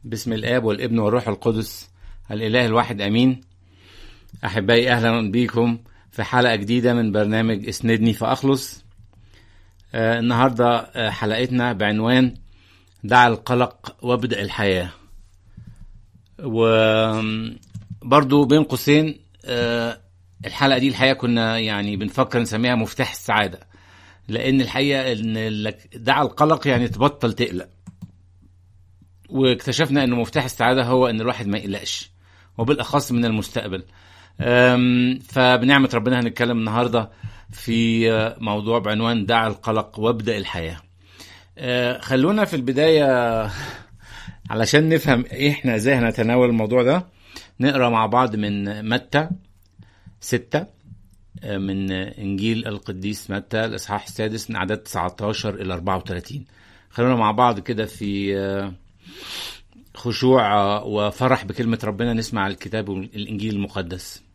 بسم الآب والابن والروح القدس الإله الواحد أمين أحبائي أهلا بيكم في حلقة جديدة من برنامج اسندني فأخلص آه النهاردة آه حلقتنا بعنوان دع القلق وابدأ الحياة وبرضو بين قوسين آه الحلقة دي الحقيقة كنا يعني بنفكر نسميها مفتاح السعادة لأن الحقيقة إن دع القلق يعني تبطل تقلق واكتشفنا انه مفتاح السعاده هو ان الواحد ما يقلقش وبالاخص من المستقبل فبنعمه ربنا هنتكلم النهارده في موضوع بعنوان دع القلق وابدا الحياه خلونا في البدايه علشان نفهم ايه احنا ازاي هنتناول الموضوع ده نقرا مع بعض من متى ستة من انجيل القديس متى الاصحاح السادس من عدد 19 الى 34 خلونا مع بعض كده في خشوع وفرح بكلمة ربنا نسمع الكتاب الإنجيل المقدس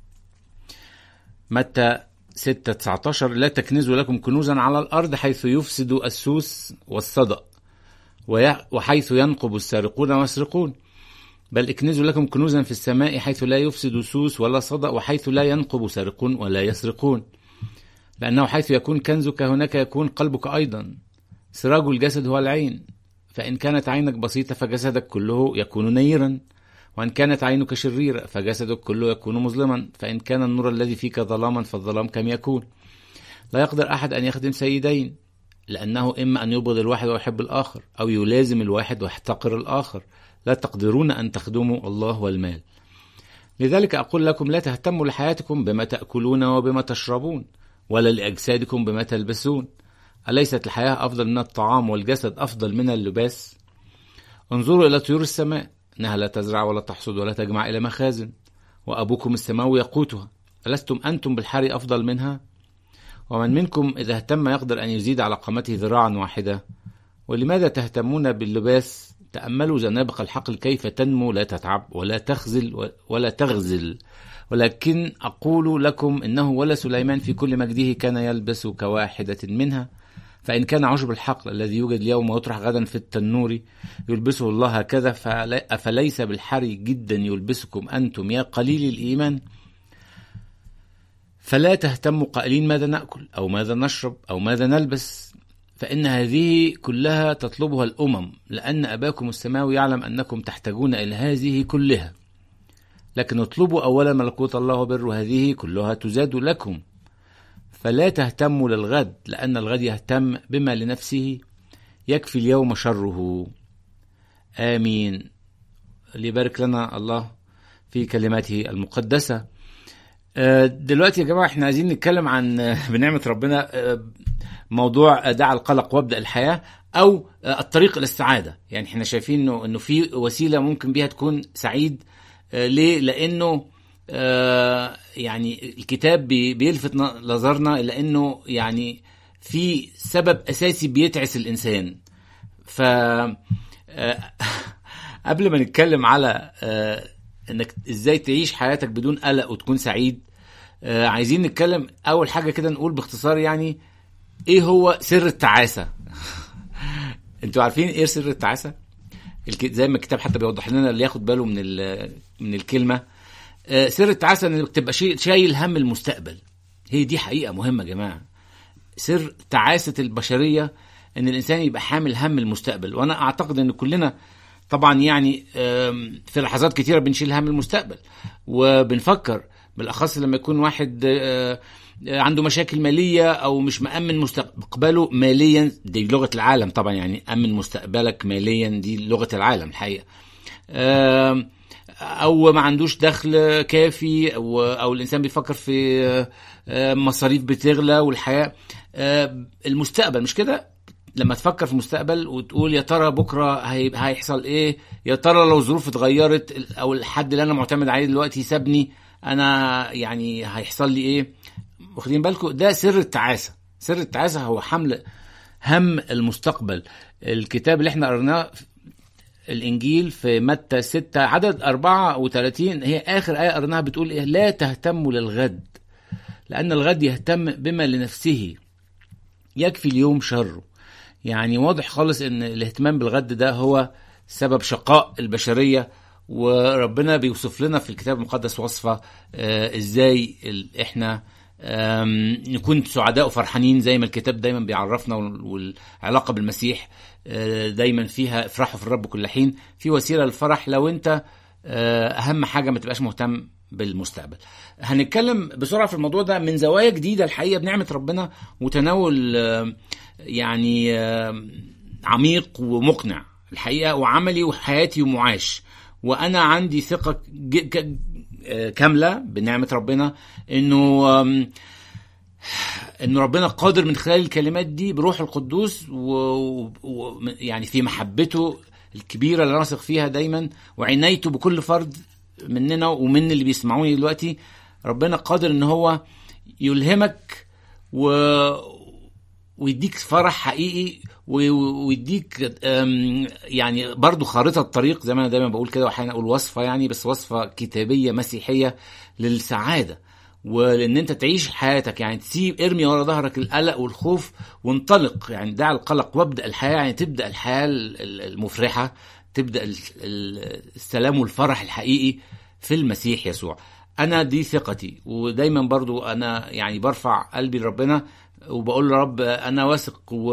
متى 6 19 لا تكنزوا لكم كنوزا على الأرض حيث يفسد السوس والصدأ وحيث ينقب السارقون ويسرقون بل اكنزوا لكم كنوزا في السماء حيث لا يفسد سوس ولا صدأ وحيث لا ينقب سارقون ولا يسرقون لأنه حيث يكون كنزك هناك يكون قلبك أيضا سراج الجسد هو العين فإن كانت عينك بسيطة فجسدك كله يكون نيرا وإن كانت عينك شريرة فجسدك كله يكون مظلما فإن كان النور الذي فيك ظلاما فالظلام كم يكون لا يقدر أحد أن يخدم سيدين لأنه إما أن يبغض الواحد ويحب الآخر أو يلازم الواحد ويحتقر الآخر لا تقدرون أن تخدموا الله والمال لذلك أقول لكم لا تهتموا لحياتكم بما تأكلون وبما تشربون ولا لأجسادكم بما تلبسون أليست الحياة أفضل من الطعام والجسد أفضل من اللباس؟ انظروا إلى طيور السماء إنها لا تزرع ولا تحصد ولا تجمع إلى مخازن وأبوكم السماوي يقوتها ألستم أنتم بالحري أفضل منها؟ ومن منكم إذا اهتم يقدر أن يزيد على قامته ذراعا واحدة ولماذا تهتمون باللباس؟ تأملوا زنابق الحقل كيف تنمو لا تتعب ولا تخزل ولا تغزل ولكن أقول لكم إنه ولا سليمان في كل مجده كان يلبس كواحدة منها فإن كان عشب الحقل الذي يوجد اليوم ويطرح غدا في التنور يلبسه الله هكذا أفليس بالحري جدا يلبسكم أنتم يا قليل الإيمان فلا تهتموا قائلين ماذا نأكل أو ماذا نشرب أو ماذا نلبس فإن هذه كلها تطلبها الأمم لأن أباكم السماوي يعلم أنكم تحتاجون إلى هذه كلها لكن اطلبوا أولا ملكوت الله وبر هذه كلها تزاد لكم فلا تهتموا للغد لأن الغد يهتم بما لنفسه يكفي اليوم شره آمين ليبارك لنا الله في كلماته المقدسة دلوقتي يا جماعة احنا عايزين نتكلم عن بنعمة ربنا موضوع دع القلق وابدأ الحياة أو الطريق إلى السعادة يعني احنا شايفين انه انه في وسيلة ممكن بيها تكون سعيد ليه؟ لأنه آه يعني الكتاب بيلفت نظرنا الى انه يعني في سبب اساسي بيتعس الانسان ف آه قبل ما نتكلم على آه انك ازاي تعيش حياتك بدون قلق وتكون سعيد عايزين نتكلم اول حاجه كده نقول باختصار يعني ايه هو سر التعاسه انتوا عارفين ايه سر التعاسه زي ما الكتاب حتى بيوضح لنا اللي ياخد باله من من الكلمه سر التعاسه انك تبقى شايل هم المستقبل هي دي حقيقه مهمه يا جماعه سر تعاسه البشريه ان الانسان يبقى حامل هم المستقبل وانا اعتقد ان كلنا طبعا يعني في لحظات كتيره بنشيل هم المستقبل وبنفكر بالاخص لما يكون واحد عنده مشاكل ماليه او مش مامن مستقبله ماليا دي لغه العالم طبعا يعني امن مستقبلك ماليا دي لغه العالم الحقيقه او ما عندوش دخل كافي او, أو الانسان بيفكر في مصاريف بتغلى والحياه المستقبل مش كده لما تفكر في المستقبل وتقول يا ترى بكره هيحصل ايه يا ترى لو ظروف اتغيرت او الحد اللي انا معتمد عليه دلوقتي سابني انا يعني هيحصل لي ايه واخدين بالكم ده سر التعاسه سر التعاسه هو حمل هم المستقبل الكتاب اللي احنا قرناه الانجيل في متى 6 عدد 34 هي اخر ايه قرناها بتقول ايه لا تهتموا للغد لان الغد يهتم بما لنفسه يكفي اليوم شره يعني واضح خالص ان الاهتمام بالغد ده هو سبب شقاء البشريه وربنا بيوصف لنا في الكتاب المقدس وصفه آه، ازاي ال- احنا آم، نكون سعداء وفرحانين زي ما الكتاب دايما بيعرفنا وال- والعلاقه بالمسيح آه، دايما فيها افرحوا في الرب كل حين في وسيله للفرح لو انت آه، اهم حاجه ما تبقاش مهتم بالمستقبل هنتكلم بسرعه في الموضوع ده من زوايا جديده الحقيقه بنعمه ربنا وتناول آه، يعني آه، عميق ومقنع الحقيقه وعملي وحياتي ومعاش وانا عندي ثقه ج- ك- آه، كامله بنعمه ربنا انه آم، ان ربنا قادر من خلال الكلمات دي بروح القدوس ويعني و... و... يعني في محبته الكبيره اللي نثق فيها دايما وعنايته بكل فرد مننا ومن اللي بيسمعوني دلوقتي ربنا قادر ان هو يلهمك و... ويديك فرح حقيقي و- و- ويديك أم، يعني برضو خارطة طريق زي ما انا دايما بقول كده واحيانا اقول وصفة يعني بس وصفة كتابية مسيحية للسعادة ولان انت تعيش حياتك يعني تسيب ارمي ورا ظهرك القلق والخوف وانطلق يعني دع القلق وابدا الحياه يعني تبدا الحياه ال- ال- المفرحه تبدا ال- ال- السلام والفرح الحقيقي في المسيح يسوع انا دي ثقتي ودايما برضو انا يعني برفع قلبي لربنا وبقول له رب انا واثق و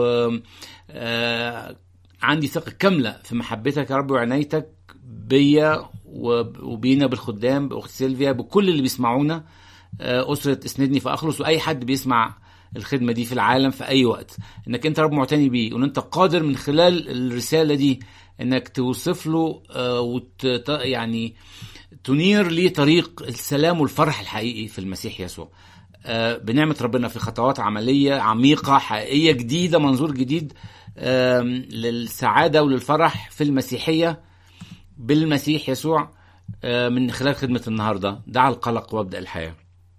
آه، عندي ثقه كامله في محبتك يا رب وعنايتك بيا وب- وبينا بالخدام باخت سيلفيا بكل اللي بيسمعونا آه، اسره اسندني فاخلص واي حد بيسمع الخدمه دي في العالم في اي وقت انك انت رب معتني بيه وان انت قادر من خلال الرساله دي انك توصف له آه، وت يعني تنير ليه طريق السلام والفرح الحقيقي في المسيح يسوع آه، بنعمة ربنا في خطوات عملية عميقة حقيقية جديدة منظور جديد آم، للسعادة وللفرح في المسيحية بالمسيح يسوع آه، من خلال خدمة النهاردة دع القلق وابدأ الحياة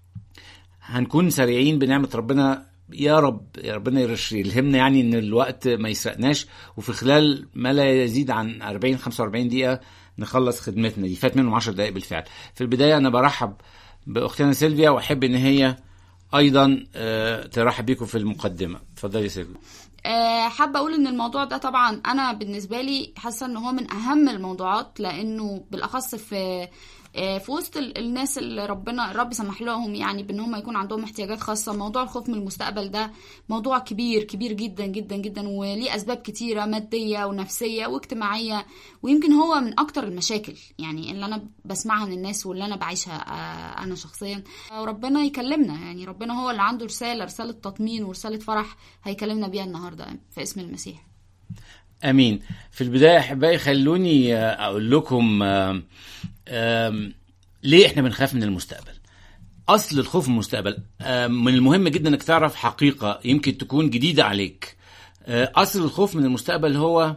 هنكون سريعين بنعمة ربنا يا رب يا ربنا يرش يلهمنا يعني ان الوقت ما يسرقناش وفي خلال ما لا يزيد عن 40 45 دقيقة نخلص خدمتنا دي فات منهم 10 دقائق بالفعل في البداية انا برحب باختنا سيلفيا واحب ان هي ايضا آه، ترحب بيكم في المقدمة اتفضلي يا سيلفيا آه، حابة أقول إن الموضوع ده طبعا أنا بالنسبة لي حاسة إن هو من أهم الموضوعات لأنه بالأخص في آه، في وسط ال- الناس اللي ربنا الرب سمح لهم يعني بان هم يكون عندهم احتياجات خاصه موضوع الخوف من المستقبل ده موضوع كبير كبير جدا جدا جدا وليه اسباب كتيره ماديه ونفسيه واجتماعيه ويمكن هو من اكتر المشاكل يعني اللي انا بسمعها من الناس واللي انا بعيشها آه، انا شخصيا وربنا يكلمنا يعني ربنا هو اللي عنده رساله رساله تطمين ورساله فرح هيكلمنا بيها النهارده في اسم المسيح امين في البدايه احبائي خلوني آه، اقول لكم آم، آم، ليه احنا بنخاف من المستقبل اصل الخوف من المستقبل آم، من المهم جدا انك تعرف حقيقه يمكن تكون جديده عليك آه، اصل الخوف من المستقبل هو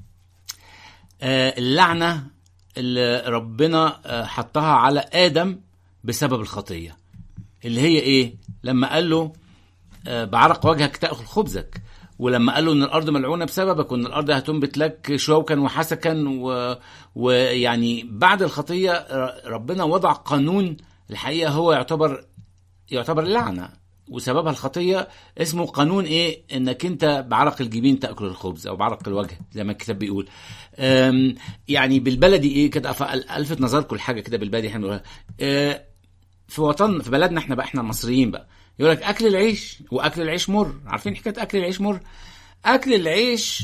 آه، اللعنه اللي ربنا آه، حطها على ادم بسبب الخطيه اللي هي ايه لما قال له آه، بعرق وجهك تاكل خبزك ولما قال له ان الارض ملعونه بسببك وان الارض هتنبت لك شوكا وحسكا و... ويعني بعد الخطيه ر- ربنا وضع قانون الحقيقه هو يعتبر يعتبر لعنه وسببها الخطيه اسمه قانون ايه انك انت بعرق الجبين تاكل الخبز او بعرق الوجه زي ما الكتاب بيقول أم، يعني بالبلدي ايه كده أف- الفت نظركم لحاجه كده بالبلدي احنا بنقولها أه، في وطن في بلدنا احنا بقى احنا المصريين بقى يقول لك اكل العيش واكل العيش مر عارفين حكايه اكل العيش مر اكل العيش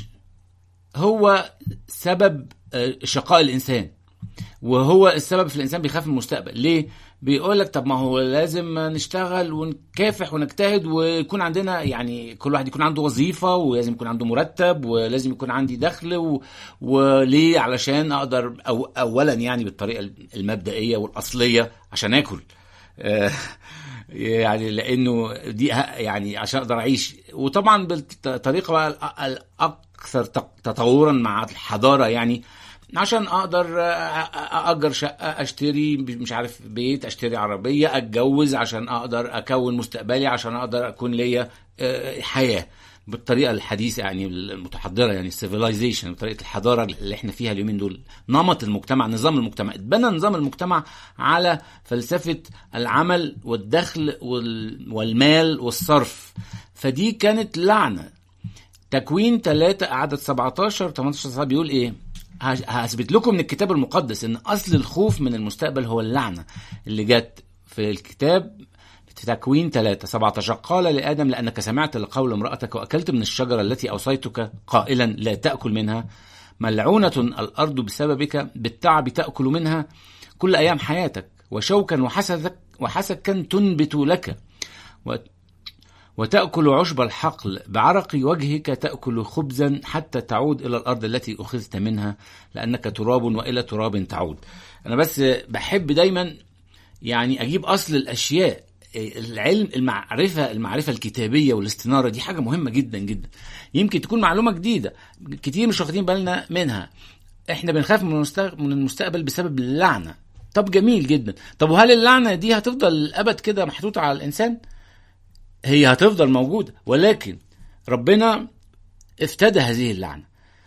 هو سبب آه، شقاء الانسان وهو السبب في الانسان بيخاف من المستقبل ليه بيقول لك طب ما هو لازم نشتغل ونكافح ونجتهد ويكون عندنا يعني كل واحد يكون عنده وظيفة ولازم يكون عنده مرتب ولازم يكون عندي دخل و... وليه علشان اقدر أو اولا يعني بالطريقة المبدئية والاصلية عشان اكل آه، يعني لانه دي ه- يعني عشان اقدر اعيش وطبعا بالطريقه بقى الأ- الاكثر تق- تطورا مع الحضاره يعني عشان اقدر أ- أ- اجر شقه اشتري مش عارف بيت اشتري عربيه اتجوز عشان اقدر اكون مستقبلي عشان اقدر اكون ليا آه، حياه بالطريقه الحديثه يعني المتحضره يعني السيفيلايزيشن بطريقه الحضاره اللي احنا فيها اليومين دول نمط المجتمع نظام المجتمع اتبنى نظام المجتمع على فلسفه العمل والدخل وال- والمال والصرف فدي كانت لعنه تكوين 3 عدد 17 18 صفحة بيقول ايه هش- هثبت لكم من الكتاب المقدس ان اصل الخوف من المستقبل هو اللعنه اللي جت في الكتاب في تكوين 3 17 قال لادم لانك سمعت لقول امراتك واكلت من الشجره التي اوصيتك قائلا لا تاكل منها ملعونه الارض بسببك بالتعب تاكل منها كل ايام حياتك وشوكا وحسدك وحسكا تنبت لك و- وتأكل عشب الحقل بعرق وجهك تأكل خبزا حتى تعود إلى الأرض التي أخذت منها لأنك تراب وإلى تراب تعود أنا بس بحب دايما يعني أجيب أصل الأشياء العلم المعرفة المعرفة الكتابية والاستنارة دي حاجة مهمة جدا جدا يمكن تكون معلومة جديدة كتير مش واخدين بالنا منها احنا بنخاف من المستقبل, من المستقبل بسبب اللعنة طب جميل جدا طب وهل اللعنة دي هتفضل الأبد كده محطوطة على الإنسان هي هتفضل موجودة ولكن ربنا افتدى هذه اللعنة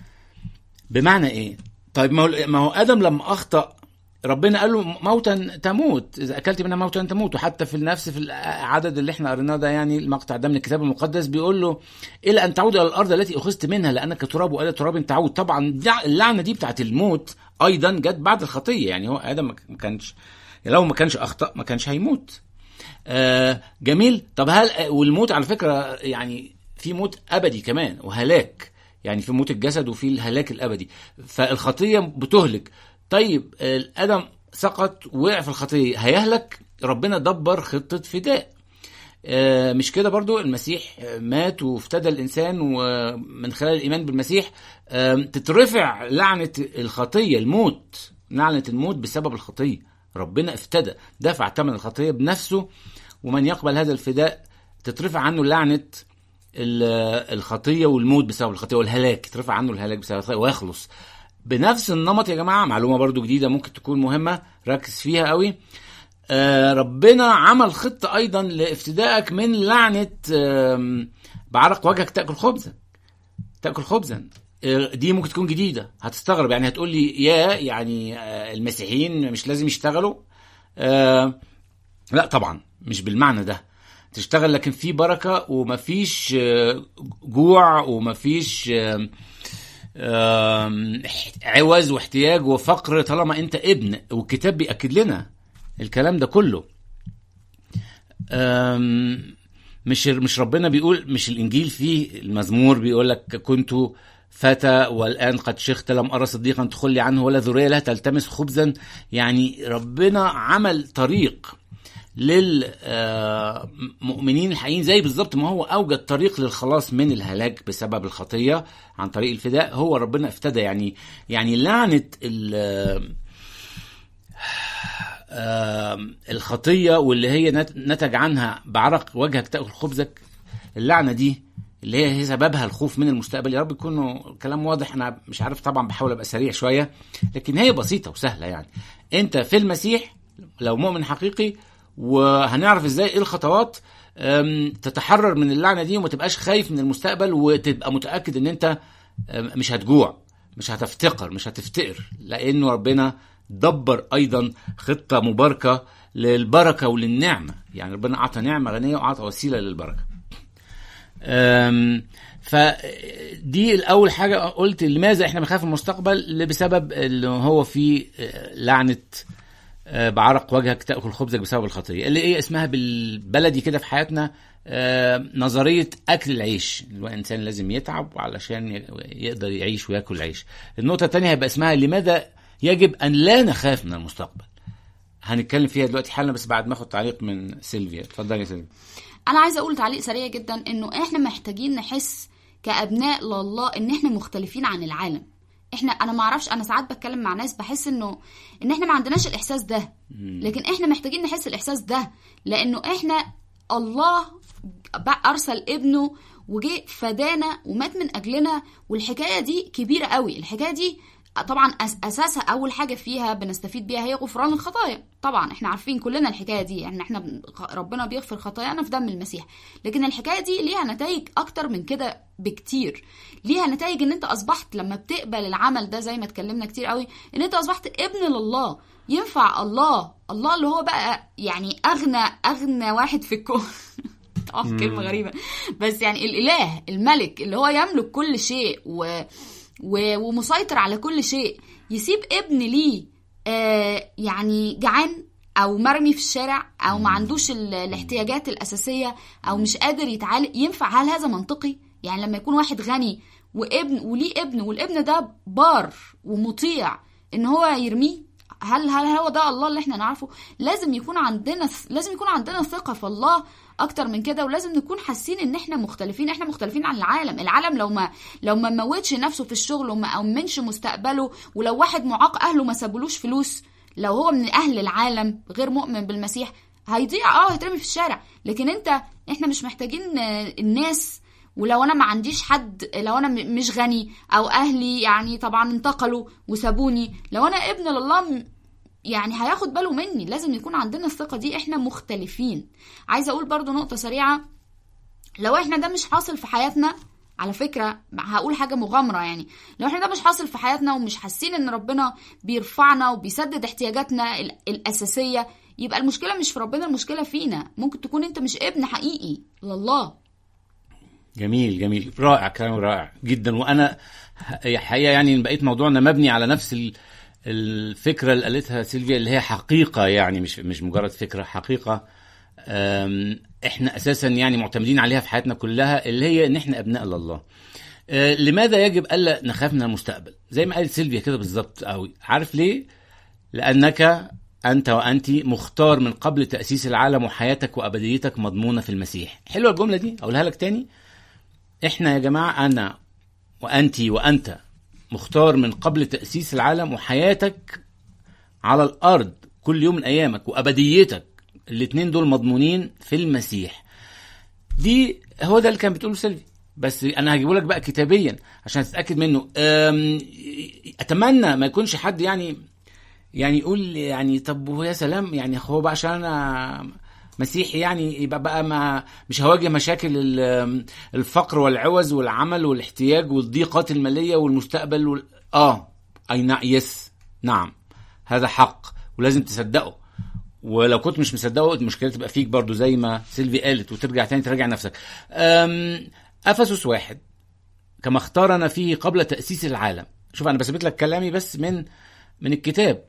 بمعنى ايه طيب ما هو ما هو ادم لما اخطا ربنا قال له موتا تموت اذا اكلت منها موتا تموت وحتى في النفس في العدد اللي احنا قريناه ده يعني المقطع ده من الكتاب المقدس بيقول له الى ان تعود الى الارض التي اخذت منها لانك تراب والى تراب تعود طبعا دع- اللعنه دي بتاعت الموت ايضا جت بعد الخطيه يعني هو ادم ما كانش لو ما كانش اخطا ما كانش هيموت آه جميل طب هل والموت على فكره يعني في موت ابدي كمان وهلاك يعني في موت الجسد وفي الهلاك الابدي فالخطيه بتهلك طيب آه، ادم سقط وقع في الخطيه هيهلك ربنا دبر خطه فداء آه، مش كده برضو المسيح آه، مات وافتدى الانسان ومن خلال الايمان بالمسيح آه، تترفع لعنه الخطيه الموت لعنه الموت بسبب الخطيه ربنا افتدى دفع ثمن الخطيه بنفسه ومن يقبل هذا الفداء تترفع عنه لعنه ال- الخطيه والموت بسبب الخطيه والهلاك ترفع عنه الهلاك بسبب الخطيه ويخلص بنفس النمط يا جماعه معلومه برضو جديده ممكن تكون مهمه ركز فيها قوي آه، ربنا عمل خطه ايضا لافتدائك من لعنه آم، بعرق وجهك تاكل خبزا تاكل خبزا آه، دي ممكن تكون جديده هتستغرب يعني هتقول لي يا يعني آه، المسيحيين مش لازم يشتغلوا آه، لا طبعا مش بالمعنى ده تشتغل لكن في بركه ومفيش آه، جوع ومفيش آم، آم، عوز واحتياج وفقر طالما انت ابن والكتاب بيأكد لنا الكلام ده كله آم، مش مش ربنا بيقول مش الانجيل فيه المزمور بيقول لك كنت فتى والان قد شخت لم ارى صديقا تخلي عنه ولا ذريه لا تلتمس خبزا يعني ربنا عمل طريق للمؤمنين الحقيقيين زي بالظبط ما هو اوجد طريق للخلاص من الهلاك بسبب الخطيه عن طريق الفداء هو ربنا افتدى يعني يعني لعنه ال- آم، الخطيه واللي هي نت- نتج عنها بعرق وجهك تاكل خبزك اللعنه دي اللي هي هي سببها الخوف من المستقبل يا رب يكون كلام واضح انا مش عارف طبعا بحاول ابقى سريع شويه لكن هي بسيطه وسهله يعني انت في المسيح لو مؤمن حقيقي وهنعرف ازاي ايه الخطوات أم، تتحرر من اللعنه دي وما تبقاش خايف من المستقبل وتبقى متاكد ان انت أم، مش هتجوع مش هتفتقر مش هتفتقر لانه ربنا دبر ايضا خطه مباركه للبركه وللنعمه يعني ربنا اعطى نعمه غنيه واعطى وسيله للبركه أم، فدي الاول حاجه قلت لماذا احنا بنخاف من المستقبل بسبب اللي هو في آه، لعنه آه، بعرق وجهك تاكل خبزك بسبب الخطيه اللي ايه اسمها بالبلدي كده في حياتنا آه، نظريه اكل العيش الانسان لازم يتعب علشان ي- يقدر يعيش وياكل العيش النقطه الثانيه هيبقى اسمها لماذا يجب ان لا نخاف من المستقبل هنتكلم فيها دلوقتي حالا بس بعد ما اخد تعليق من سيلفيا اتفضل يا سيلفيا انا عايزه اقول تعليق سريع جدا انه احنا محتاجين نحس كابناء لله ان احنا مختلفين عن العالم احنا انا ما اعرفش انا ساعات بتكلم مع ناس بحس انه ان احنا ما عندناش الاحساس ده لكن احنا محتاجين نحس الاحساس ده لانه احنا الله ب- ارسل ابنه وجه فدانا ومات من اجلنا والحكايه دي كبيره قوي الحكايه دي طبعا أس- اساسها اول حاجه فيها بنستفيد بيها هي غفران الخطايا طبعا احنا عارفين كلنا الحكايه دي يعني احنا بن- ربنا بيغفر خطايانا في دم المسيح لكن الحكايه دي ليها نتائج اكتر من كده بكتير ليها نتائج ان انت اصبحت لما بتقبل العمل ده زي ما اتكلمنا كتير قوي ان انت اصبحت ابن لله ينفع الله الله اللي هو بقى يعني اغنى اغنى واحد في الكون اه كلمه غريبه بس يعني الاله الملك اللي هو يملك كل شيء و و- ومسيطر على كل شيء يسيب ابن ليه آه، يعني جعان او مرمي في الشارع او ما عندوش ال- الاحتياجات الاساسيه او مش قادر يتعالج ينفع هل هذا منطقي يعني لما يكون واحد غني وابن وليه ابن والابن ده بار ومطيع ان هو يرميه هل هل هو ده الله اللي احنا نعرفه لازم يكون عندنا لازم يكون عندنا ثقه في الله اكتر من كده ولازم نكون حاسين ان احنا مختلفين احنا مختلفين عن العالم العالم لو ما لو ما موتش نفسه في الشغل وما امنش مستقبله ولو واحد معاق اهله ما سابولوش فلوس لو هو من اهل العالم غير مؤمن بالمسيح هيضيع اه هيترمي في الشارع لكن انت احنا مش محتاجين آه، الناس ولو انا ما عنديش حد لو انا م- مش غني او اهلي يعني طبعا انتقلوا وسابوني لو انا ابن لله م- يعني هياخد باله مني لازم يكون عندنا الثقة دي احنا مختلفين عايزة اقول برضو نقطة سريعة لو احنا ده مش حاصل في حياتنا على فكرة هقول حاجة مغامرة يعني لو احنا ده مش حاصل في حياتنا ومش حاسين ان ربنا بيرفعنا وبيسدد احتياجاتنا ال- الأساسية يبقى المشكلة مش في ربنا المشكلة فينا ممكن تكون انت مش ابن حقيقي لله جميل جميل رائع كلام رائع جدا وانا ح- حقيقه يعني بقيت موضوعنا مبني على نفس ال- الفكره اللي قالتها سيلفيا اللي هي حقيقه يعني مش مش مجرد فكره حقيقه أم، احنا اساسا يعني معتمدين عليها في حياتنا كلها اللي هي ان احنا ابناء لله أه، لماذا يجب الا نخاف من المستقبل زي ما قالت سيلفيا كده بالظبط قوي عارف ليه لانك انت وانت مختار من قبل تاسيس العالم وحياتك وابديتك مضمونه في المسيح حلوه الجمله دي اقولها لك تاني احنا يا جماعه انا وانت وانت مختار من قبل تاسيس العالم وحياتك على الارض كل يوم من ايامك وابديتك الاتنين دول مضمونين في المسيح دي هو ده اللي كان بتقوله سيلفي بس انا هجيبه لك بقى كتابيا عشان تتاكد منه أم، اتمنى ما يكونش حد يعني يعني يقول يعني طب ويا سلام يعني هو بقى عشان انا مسيحي يعني يبقى بقى ما مش هواجه مشاكل ال- الفقر والعوز والعمل والاحتياج والضيقات الماليه والمستقبل وال... اه اي نعم يس نعم هذا حق ولازم تصدقه ولو كنت مش مصدقه المشكله تبقى فيك برضو زي ما سيلفي قالت وترجع تاني تراجع نفسك أم، افسس واحد كما اختارنا فيه قبل تاسيس العالم شوف انا بثبت لك كلامي بس من من الكتاب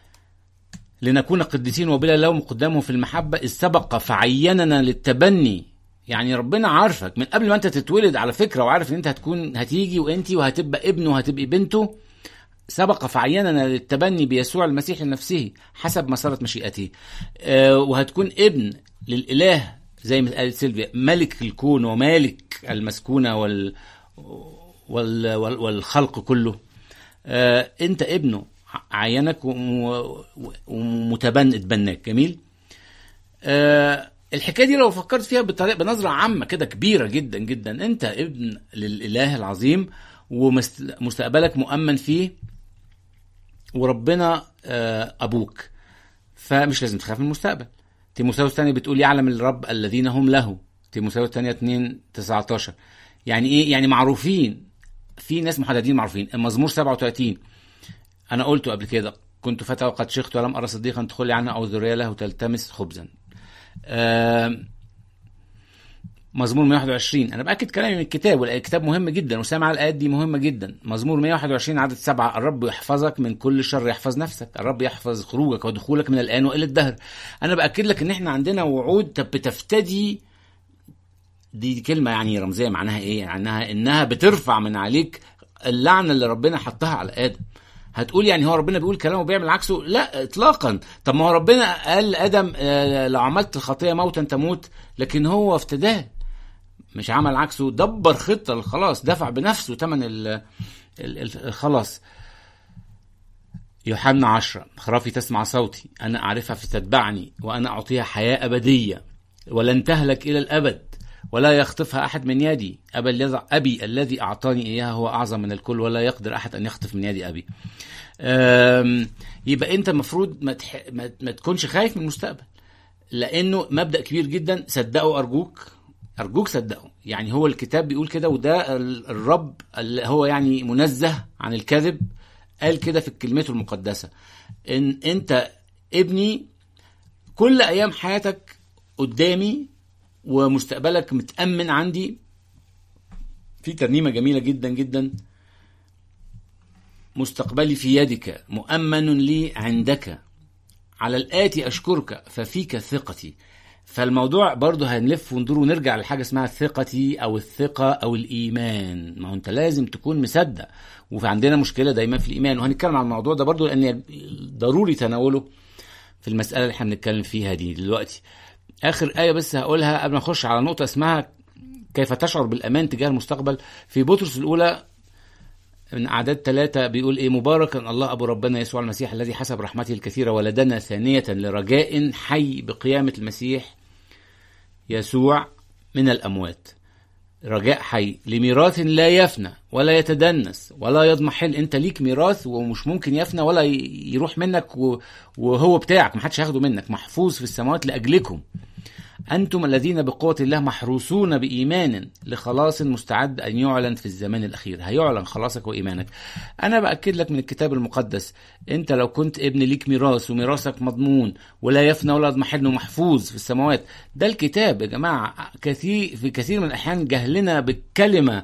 لنكون قديسين وبلا لوم قدامه في المحبة إذ سبق فعيننا للتبني يعني ربنا عارفك من قبل ما انت تتولد على فكرة وعارف ان انت هتكون هتيجي وانت وهتبقى ابنه وهتبقي بنته سبق فعيننا للتبني بيسوع المسيح لنفسه حسب مسارة مشيئته آه وهتكون ابن للإله زي ما قالت سيلفيا ملك الكون ومالك المسكونة وال وال وال والخلق كله آه انت ابنه عينك وم- و- ومتبن اتبناك جميل آه الحكايه دي لو فكرت فيها بطريقه بنظره عامه كده كبيره جدا جدا انت ابن للاله العظيم ومستقبلك مؤمن فيه وربنا آه ابوك فمش لازم تخاف من المستقبل تيموثاوس الثانية بتقول يعلم الرب الذين هم له تيموثاوس الثانية 2 19 يعني ايه يعني معروفين في ناس محددين معروفين المزمور 37 انا قلته قبل كده كنت فتى وقد شخت ولم ارى صديقا تدخل عنها او ذريه له تلتمس خبزا آم، مزمور 121 انا باكد كلامي من الكتاب والكتاب مهم جدا وسامع الايات دي مهمه جدا مزمور 121 عدد سبعة الرب يحفظك من كل شر يحفظ نفسك الرب يحفظ خروجك ودخولك من الان والى الدهر انا باكد لك ان احنا عندنا وعود طب بتفتدي دي كلمه يعني رمزيه معناها ايه معناها انها بترفع من عليك اللعنه اللي ربنا حطها على ادم هتقول يعني هو ربنا بيقول كلام وبيعمل عكسه لا اطلاقا طب ما هو ربنا قال لادم آه، لو عملت الخطيه موتا تموت لكن هو افتداه مش عمل عكسه دبر خطه خلاص دفع بنفسه ثمن ال- ال- ال- الخلاص يوحنا عشرة خرافي تسمع صوتي أنا أعرفها فتتبعني وأنا أعطيها حياة أبدية ولن تهلك إلى الأبد ولا يخطفها أحد من يدي أبي الذي, أبي الذي أعطاني إياها هو أعظم من الكل ولا يقدر أحد أن يخطف من يدي أبي أم، يبقى أنت المفروض ما, تح... ما... ما تكونش خايف من المستقبل لأنه مبدأ كبير جدا صدقوا أرجوك أرجوك صدقوا يعني هو الكتاب بيقول كده وده ال- الرب اللي هو يعني منزه عن الكذب قال كده في كلمته المقدسة إن أنت ابني كل أيام حياتك قدامي ومستقبلك متأمن عندي في ترنيمة جميلة جدا جدا مستقبلي في يدك مؤمن لي عندك على الآتي أشكرك ففيك ثقتي فالموضوع برضه هنلف وندور ونرجع لحاجة اسمها ثقتي أو الثقة أو الإيمان ما هو أنت لازم تكون مصدق وفي عندنا مشكلة دايما في الإيمان وهنتكلم عن الموضوع ده برضه لأن ضروري تناوله في المسألة اللي احنا بنتكلم فيها دي دلوقتي آخر آية بس هقولها قبل ما نخش على نقطة اسمها كيف تشعر بالأمان تجاه المستقبل في بطرس الأولى من أعداد ثلاثة بيقول إيه مباركا الله أبو ربنا يسوع المسيح الذي حسب رحمته الكثيرة ولدنا ثانية لرجاء حي بقيامة المسيح يسوع من الأموات رجاء حي لميراث لا يفنى ولا يتدنس ولا يضمحل انت ليك ميراث ومش ممكن يفنى ولا يروح منك وهو بتاعك محدش هياخده منك محفوظ في السماوات لأجلكم أنتم الذين بقوة الله محروسون بإيمان لخلاص مستعد أن يعلن في الزمان الأخير هيعلن خلاصك وإيمانك أنا بأكد لك من الكتاب المقدس أنت لو كنت ابن ليك ميراث وميراثك مضمون ولا يفنى ولا يضمحل محفوظ في السماوات ده الكتاب يا جماعة كثير في كثير من الأحيان جهلنا بالكلمة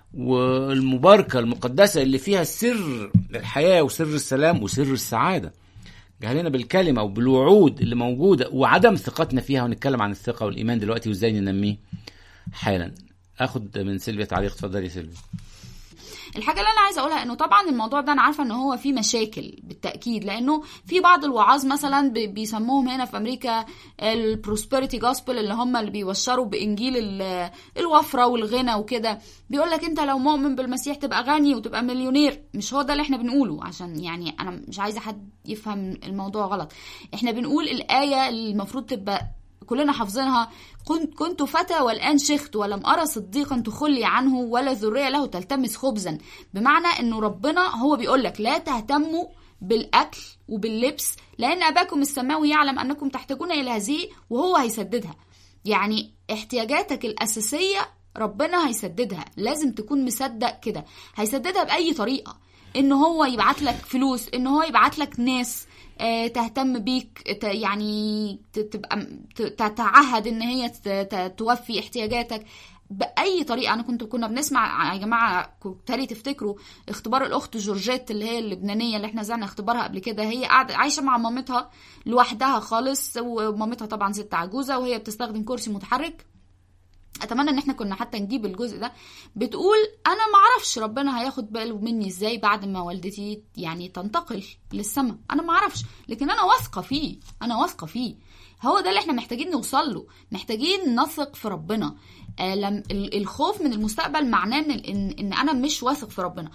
والمباركة المقدسة اللي فيها سر الحياة وسر السلام وسر السعادة جهلنا بالكلمة وبالوعود اللي موجودة وعدم ثقتنا فيها ونتكلم عن الثقة والإيمان دلوقتي وإزاي ننميه حالا اخد من سيلفيا تعليق اتفضلي يا سيلفيا الحاجه اللي انا عايزه اقولها انه طبعا الموضوع ده انا عارفه ان هو فيه مشاكل بالتاكيد لانه في بعض الوعاظ مثلا بيسموهم هنا في امريكا البروسبريتي جوسبل اللي هم اللي بيوشروا بانجيل الوفره والغنى وكده بيقول لك انت لو مؤمن بالمسيح تبقى غني وتبقى مليونير مش هو ده اللي احنا بنقوله عشان يعني انا مش عايزه حد يفهم الموضوع غلط احنا بنقول الايه اللي المفروض تبقى كلنا حافظينها كنت كنت فتى والآن شخت ولم أرى صديقا تخلي عنه ولا ذرية له تلتمس خبزا بمعنى أنه ربنا هو بيقول لك لا تهتموا بالأكل وباللبس لأن أباكم السماوي يعلم أنكم تحتاجون إلى هذه وهو هيسددها يعني احتياجاتك الأساسية ربنا هيسددها لازم تكون مصدق كده هيسددها بأي طريقة ان هو يبعت لك فلوس ان هو يبعت لك ناس تهتم بيك يعني تبقى تتعهد ان هي توفي احتياجاتك باي طريقه انا كنت كنا بنسمع يا جماعه تالي تفتكروا اختبار الاخت جورجيت اللي هي اللبنانيه اللي احنا زعنا اختبارها قبل كده هي قاعده عايشه مع مامتها لوحدها خالص ومامتها طبعا ست عجوزه وهي بتستخدم كرسي متحرك اتمنى ان احنا كنا حتى نجيب الجزء ده بتقول انا ما اعرفش ربنا هياخد باله مني ازاي بعد ما والدتي يعني تنتقل للسماء انا ما اعرفش لكن انا واثقه فيه انا واثقه فيه هو ده اللي احنا محتاجين نوصل له محتاجين نثق في ربنا آه لم الخوف من المستقبل معناه من ان, إن انا مش واثق في ربنا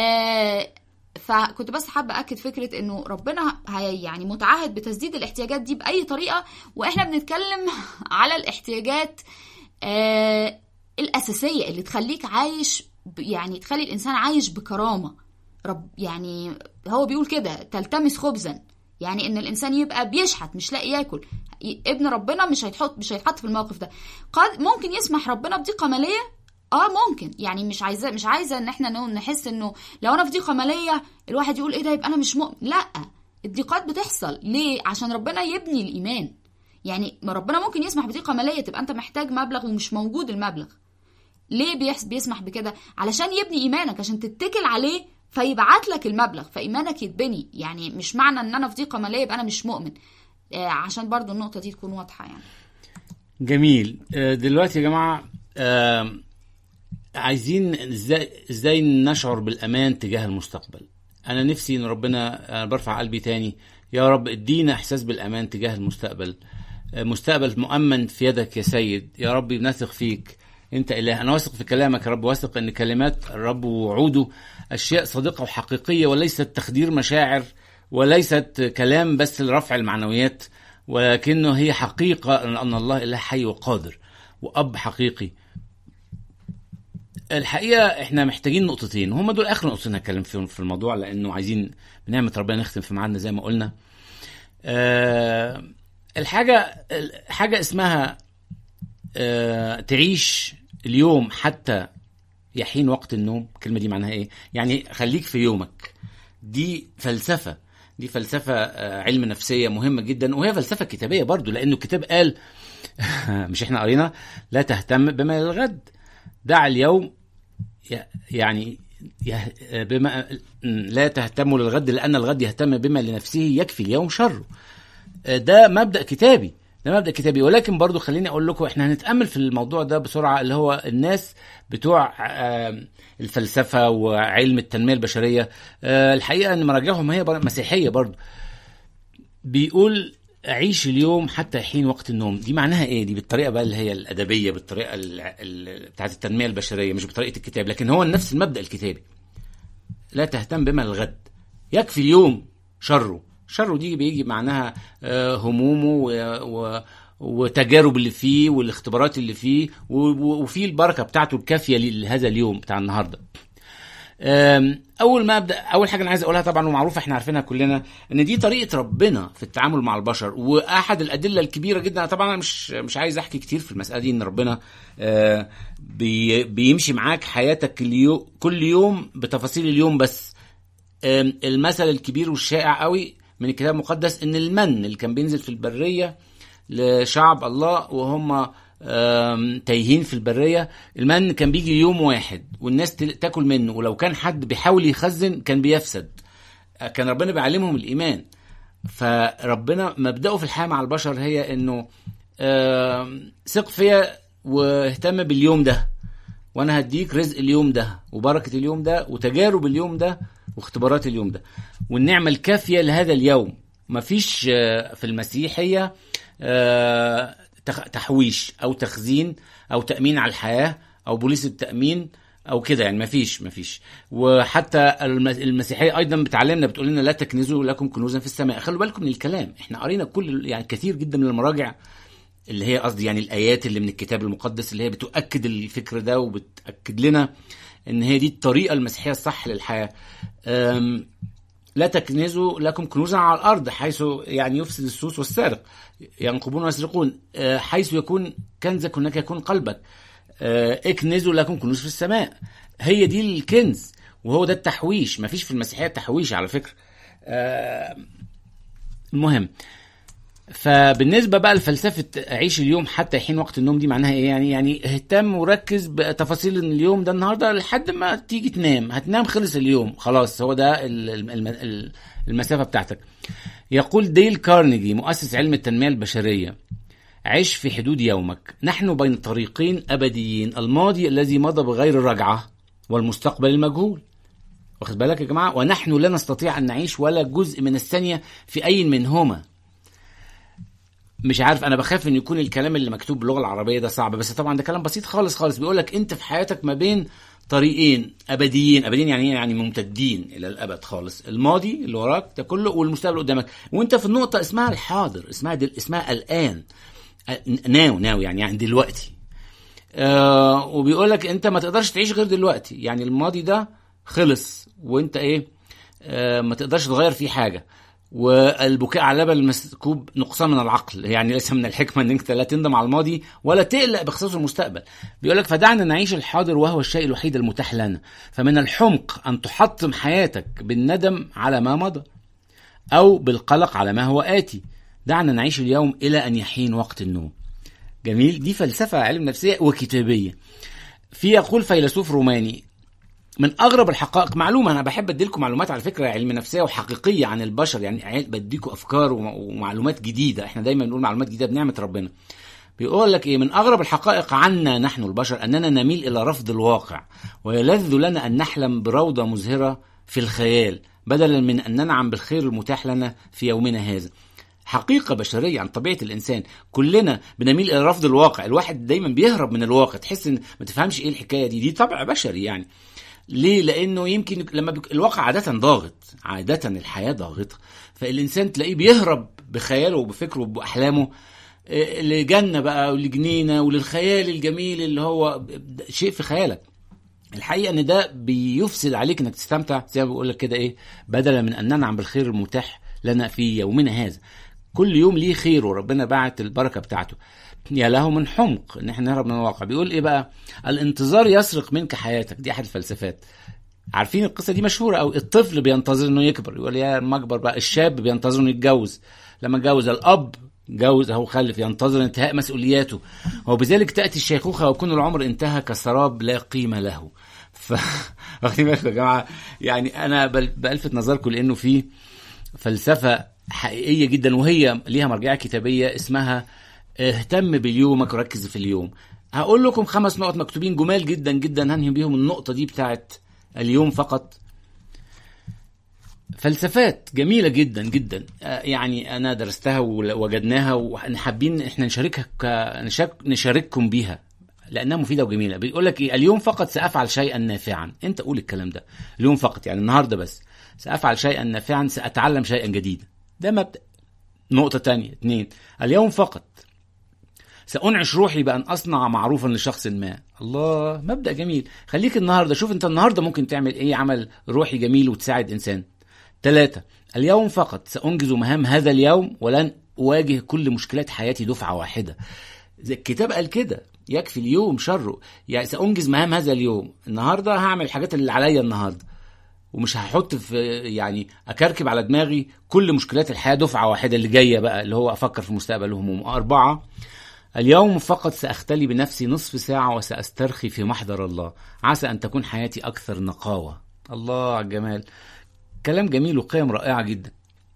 آه فكنت بس حابه اكد فكره انه ربنا هي يعني متعهد بتسديد الاحتياجات دي باي طريقه واحنا بنتكلم على الاحتياجات آه الأساسية اللي تخليك عايش يعني تخلي الإنسان عايش بكرامة رب يعني هو بيقول كده تلتمس خبزا يعني ان الانسان يبقى بيشحت مش لاقي ياكل ابن ربنا مش هيتحط مش هيتحط في الموقف ده قد ممكن يسمح ربنا بضيقه ماليه اه ممكن يعني مش عايزه مش عايزه ان احنا نحس انه لو انا في ضيقه ماليه الواحد يقول ايه ده يبقى انا مش مؤمن لا الضيقات بتحصل ليه عشان ربنا يبني الايمان يعني ما ربنا ممكن يسمح بضيقه ماليه تبقى انت محتاج مبلغ ومش موجود المبلغ ليه بيسمح بكده علشان يبني ايمانك عشان تتكل عليه فيبعت لك المبلغ فايمانك يتبني يعني مش معنى ان انا في ضيقه ماليه يبقى انا مش مؤمن آه عشان برضو النقطه دي تكون واضحه يعني جميل آه دلوقتي يا جماعه آه عايزين ازاي ازاي نشعر بالامان تجاه المستقبل انا نفسي ان ربنا انا برفع قلبي تاني يا رب ادينا احساس بالامان تجاه المستقبل مستقبل مؤمن في يدك يا سيد يا رب نثق فيك انت اله انا واثق في كلامك يا رب واثق ان كلمات الرب ووعوده اشياء صادقه وحقيقيه وليست تخدير مشاعر وليست كلام بس لرفع المعنويات ولكنه هي حقيقه ان الله اله حي وقادر واب حقيقي الحقيقه احنا محتاجين نقطتين هم دول اخر نقطتين هتكلم فيهم في الموضوع لانه عايزين بنعمه ربنا نختم في ميعادنا زي ما قلنا أه الحاجه حاجه اسمها أه تعيش اليوم حتى يحين وقت النوم الكلمه دي معناها ايه يعني خليك في يومك دي فلسفه دي فلسفه علم نفسيه مهمه جدا وهي فلسفه كتابيه برضو لانه الكتاب قال مش احنا قرينا لا تهتم بما للغد دع اليوم يعني يه- بما لا تهتموا للغد لان الغد يهتم بما لنفسه يكفي اليوم شره ده مبدا كتابي ده مبدا كتابي ولكن برضو خليني اقول لكم احنا هنتامل في الموضوع ده بسرعه اللي هو الناس بتوع آه، الفلسفه وعلم التنميه البشريه آه، الحقيقه ان مراجعهم هي بر- مسيحيه برضو بيقول عيش اليوم حتى حين وقت النوم دي معناها ايه دي بالطريقه بقى اللي هي الادبيه بالطريقه ال- ال- بتاعت التنميه البشريه مش بطريقه الكتاب لكن هو نفس المبدا الكتابي لا تهتم بما الغد يكفي اليوم شره شره دي بيجي معناها آه، همومه و... و... وتجارب اللي فيه والاختبارات اللي فيه و... و- وفيه البركه بتاعته الكافيه لهذا اليوم بتاع النهارده أم، اول ما ابدا اول حاجه انا عايز اقولها طبعا ومعروفه احنا عارفينها كلنا ان دي طريقه ربنا في التعامل مع البشر واحد الادله الكبيره جدا طبعا انا مش مش عايز احكي كتير في المساله دي ان ربنا آه، بي بيمشي معاك حياتك اليو كل يوم بتفاصيل اليوم بس آم، المثل الكبير والشائع قوي من الكتاب المقدس ان المن اللي كان بينزل في البريه لشعب الله وهم آم، تايهين في البريه المن كان بيجي يوم واحد والناس تل- تاكل منه ولو كان حد بيحاول يخزن كان بيفسد آه، كان ربنا بيعلمهم الايمان فربنا مبدأه في الحياه مع البشر هي انه آم، ثق فيا واهتم باليوم ده وانا هديك رزق اليوم ده وبركه اليوم ده وتجارب اليوم ده واختبارات اليوم ده والنعمه الكافيه لهذا اليوم مفيش آه، في المسيحيه آه، تخ- تحويش او تخزين او تامين على الحياه او بوليس التامين او كده يعني مفيش مفيش وحتى الم- المسيحيه ايضا بتعلمنا بتقول لنا لا تكنزوا لكم كنوزا في السماء خلوا بالكم من الكلام احنا قرينا كل يعني كثير جدا من المراجع اللي هي قصدي يعني الايات اللي من الكتاب المقدس اللي هي بتؤكد الفكر ده وبتاكد لنا ان هي دي الطريقه المسيحيه الصح للحياه أم، لا تكنزوا لكم كنوزا على الارض حيث يعني يفسد السوس والسارق ينقبون ويسرقون أه، حيث يكون كنزك هناك يكون قلبك أه، اكنزوا لكم كنوز في السماء هي دي الكنز وهو ده التحويش مفيش في المسيحيه تحويش على فكره أه، المهم فبالنسبه بقى لفلسفه عيش اليوم حتى حين وقت النوم دي معناها ايه يعني يعني اهتم وركز بتفاصيل إن اليوم ده النهارده لحد ما تيجي تنام هتنام خلص اليوم خلاص هو ده ال- ال- الم- ال- المسافه بتاعتك يقول ديل كارنيجي مؤسس علم التنميه البشريه عش في حدود يومك نحن بين طريقين ابديين الماضي الذي مضى بغير رجعه والمستقبل المجهول واخد بالك يا جماعه ونحن لا نستطيع ان نعيش ولا جزء من الثانيه في اي منهما مش عارف انا بخاف ان يكون الكلام اللي مكتوب باللغه العربيه ده صعب بس طبعا ده كلام بسيط خالص خالص بيقول لك انت في حياتك ما بين طريقين ابديين ابديين يعني إيه؟ يعني ممتدين الى الابد خالص الماضي اللي وراك ده كله والمستقبل قدامك وانت في النقطه اسمها الحاضر اسمها دل اسمها الان ناو ناو يعني يعني دلوقتي آه وبيقول لك انت ما تقدرش تعيش غير دلوقتي يعني الماضي ده خلص وانت ايه آه ما تقدرش تغير فيه حاجه والبكاء على لبن المسكوب نقصان من العقل يعني ليس من الحكمه ان انت لا تندم على الماضي ولا تقلق بخصوص المستقبل بيقول لك فدعنا نعيش الحاضر وهو الشيء الوحيد المتاح لنا فمن الحمق ان تحطم حياتك بالندم على ما مضى او بالقلق على ما هو اتي دعنا نعيش اليوم الى ان يحين وقت النوم جميل دي فلسفه علم نفسيه وكتابيه في يقول فيلسوف روماني من اغرب الحقائق معلومه انا بحب اديلكم معلومات على فكره علم نفسيه وحقيقيه عن البشر يعني بديكم افكار وم- ومعلومات جديده احنا دايما بنقول معلومات جديده بنعمه ربنا بيقول لك ايه من اغرب الحقائق عنا نحن البشر اننا نميل الى رفض الواقع ويلذ لنا ان نحلم بروضه مزهره في الخيال بدلا من ان ننعم بالخير المتاح لنا في يومنا هذا حقيقه بشريه عن طبيعه الانسان كلنا بنميل الى رفض الواقع الواحد دايما بيهرب من الواقع تحس ان ما تفهمش ايه الحكايه دي دي طبع بشري يعني ليه لانه يمكن لما بيك... الواقع عاده ضاغط عاده الحياه ضاغطه فالانسان تلاقيه بيهرب بخياله وبفكره وباحلامه آه، لجنه بقى ولجنينه وللخيال الجميل اللي هو شيء في خيالك الحقيقه ان ده بيفسد عليك انك تستمتع زي ما بقول لك كده ايه بدلا من ان ننعم بالخير المتاح لنا في يومنا هذا كل يوم ليه خير وربنا بعت البركه بتاعته يا له من حمق ان احنا نهرب من الواقع بيقول ايه بقى الانتظار يسرق منك حياتك دي احد الفلسفات عارفين القصه دي مشهوره قوي الطفل بينتظر انه يكبر يقول يا ما اكبر بقى الشاب بينتظر انه يتجوز لما اتجوز الاب جوز اهو خلف ينتظر انتهاء مسؤولياته وبذلك تاتي الشيخوخه ويكون العمر انتهى كسراب لا قيمه له ف واخدين بالكم يا جماعه يعني انا بل- بلفت نظركم لانه في فلسفه حقيقيه جدا وهي ليها مرجعيه كتابيه اسمها اهتم بيومك وركز في اليوم هقول لكم خمس نقط مكتوبين جمال جدا جدا هنهي بيهم النقطه دي بتاعت اليوم فقط فلسفات جميلة جدا جدا آه، يعني أنا درستها ووجدناها وحابين إحنا نشاركها ك... نشارك... نشارككم بيها لأنها مفيدة وجميلة بيقول لك إيه اليوم فقط سأفعل شيئا نافعا أنت قول الكلام ده اليوم فقط يعني النهاردة بس سأفعل شيئا نافعا سأتعلم شيئا جديدا ده مبدأ نقطة تانية اتنين اليوم فقط سأنعش روحي بأن أصنع معروفا لشخص ما الله مبدأ جميل خليك النهاردة شوف أنت النهاردة ممكن تعمل إيه عمل روحي جميل وتساعد إنسان ثلاثة اليوم فقط سأنجز مهام هذا اليوم ولن أواجه كل مشكلات حياتي دفعة واحدة زي الكتاب قال كده يكفي اليوم شره يعني سأنجز مهام هذا اليوم النهاردة هعمل الحاجات اللي عليا النهاردة ومش هحط في يعني اكركب على دماغي كل مشكلات الحياه دفعه واحده اللي جايه بقى اللي هو افكر في المستقبل وهموم اربعه اليوم فقط ساختلي بنفسي نصف ساعه وساسترخي في محضر الله عسى ان تكون حياتي اكثر نقاوه الله على الجمال كلام جميل وقيم رائعه جدا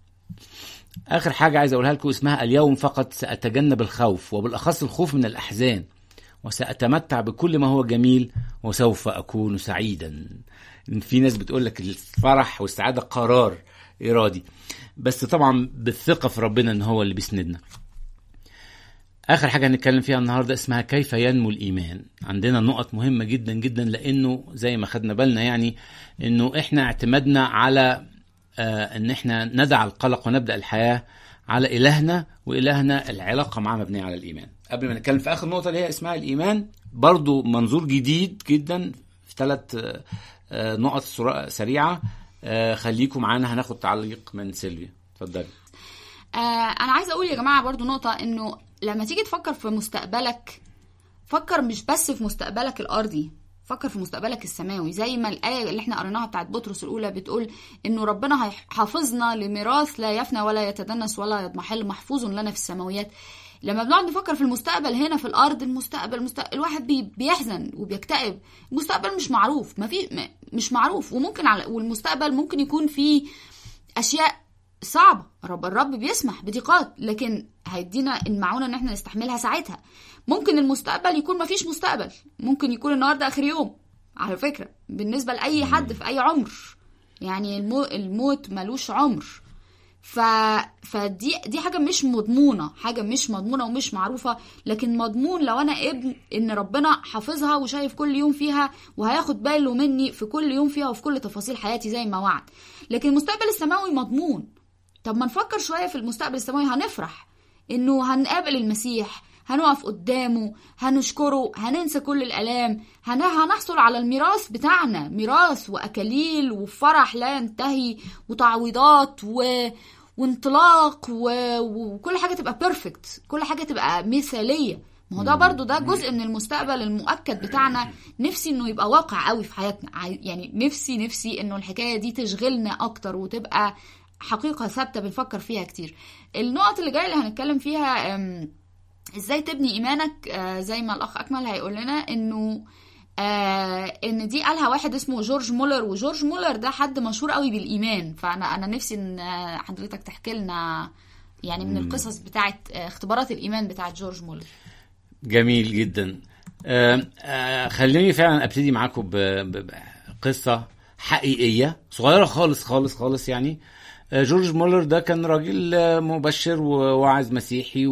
اخر حاجه عايز اقولها لكم اسمها اليوم فقط ساتجنب الخوف وبالاخص الخوف من الاحزان وساتمتع بكل ما هو جميل وسوف اكون سعيدا في ناس بتقول لك الفرح والسعاده قرار ارادي بس طبعا بالثقه في ربنا ان هو اللي بيسندنا اخر حاجه هنتكلم فيها النهارده اسمها كيف ينمو الايمان عندنا نقط مهمه جدا جدا لانه زي ما خدنا بالنا يعني انه احنا اعتمدنا على آه ان احنا ندع القلق ونبدا الحياه على الهنا والهنا العلاقه معاه مبنيه على الايمان قبل ما نتكلم في اخر نقطه اللي هي اسمها الايمان برضو منظور جديد جدا في ثلاث آه نقط سرا- سريعه آه خليكم معانا هناخد تعليق من سيلفيا اتفضلي آه انا عايزه اقول يا جماعه برضو نقطه انه لما تيجي تفكر في مستقبلك فكر مش بس في مستقبلك الارضي فكر في مستقبلك السماوي زي ما الآية اللي احنا قريناها بتاعت بطرس الأولى بتقول إنه ربنا هيحافظنا لميراث لا يفنى ولا يتدنس ولا يضمحل محفوظ لنا في السماويات لما بنقعد نفكر في المستقبل هنا في الأرض المستقبل, المستقبل الواحد بي بيحزن وبيكتئب المستقبل مش معروف ما في م- مش معروف وممكن على والمستقبل ممكن يكون فيه أشياء صعبة رب الرب بيسمح بضيقات لكن هيدينا المعونة ان احنا نستحملها ساعتها ممكن المستقبل يكون مفيش مستقبل ممكن يكون النهاردة اخر يوم على فكرة بالنسبة لأي حد في أي عمر يعني المو... الموت ملوش عمر ف... فدي دي حاجة مش مضمونة حاجة مش مضمونة ومش معروفة لكن مضمون لو أنا ابن إن ربنا حافظها وشايف كل يوم فيها وهياخد باله مني في كل يوم فيها وفي كل تفاصيل حياتي زي ما وعد لكن المستقبل السماوي مضمون طب ما نفكر شوية في المستقبل السماوي هنفرح إنه هنقابل المسيح هنقف قدامه هنشكره هننسى كل الآلام هن... هنحصل على الميراث بتاعنا ميراث وأكاليل وفرح لا ينتهي وتعويضات و... وانطلاق و... وكل حاجة تبقى بيرفكت كل حاجة تبقى مثالية ما هو ده برضو ده جزء من المستقبل المؤكد بتاعنا نفسي انه يبقى واقع قوي في حياتنا عاي- يعني نفسي نفسي انه الحكاية دي تشغلنا اكتر وتبقى حقيقة ثابتة بنفكر فيها كتير النقط اللي جاية اللي هنتكلم فيها أم، ازاي تبني ايمانك آه، زي ما الاخ اكمل هيقول لنا انه آه ان دي قالها واحد اسمه جورج مولر وجورج مولر ده حد مشهور قوي بالايمان فانا انا نفسي ان آه، حضرتك تحكي لنا يعني من القصص بتاعت آه، اختبارات الايمان بتاعت جورج مولر جميل جدا آه آه خليني فعلا ابتدي معاكم ب- ب- بقصه حقيقيه صغيره خالص خالص خالص يعني آه جورج مولر ده كان راجل آه، مبشر وواعظ مسيحي